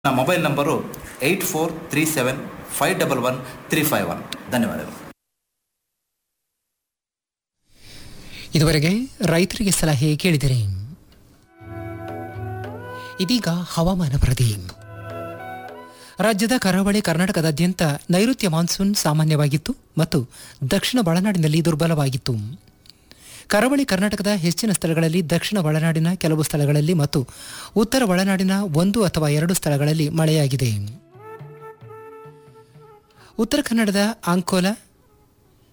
ನನ್ನ mobile number eight four three seven five double one three five one ಧನ್ಯವಾದಗಳು ಇದುವರೆಗೆ ರೈತರಿಗೆ ಸಲಹೆ ಕೇಳಿದಿರಿ ಇದೀಗ ಹವಾಮಾನ ವರದಿ ರಾಜ್ಯದ ಕರಾವಳಿ ಕರ್ನಾಟಕದಾದ್ಯಂತ ನೈಋತ್ಯ ಮಾನ್ಸೂನ್ ಸಾಮಾನ್ಯವಾಗಿತ್ತು ಮತ್ತು ದಕ್ಷಿಣ ಒಳನಾಡಿನಲ್ಲಿ ದುರ್ಬಲವಾಗಿತ್ತು ಕರಾವಳಿ ಕರ್ನಾಟಕದ ಹೆಚ್ಚಿನ ಸ್ಥಳಗಳಲ್ಲಿ ದಕ್ಷಿಣ ಒಳನಾಡಿನ ಕೆಲವು ಸ್ಥಳಗಳಲ್ಲಿ ಮತ್ತು ಉತ್ತರ ಒಳನಾಡಿನ ಒಂದು ಅಥವಾ ಎರಡು ಸ್ಥಳಗಳಲ್ಲಿ ಮಳೆಯಾಗಿದೆ ಉತ್ತರ ಕನ್ನಡದ ಅಂಕೋಲ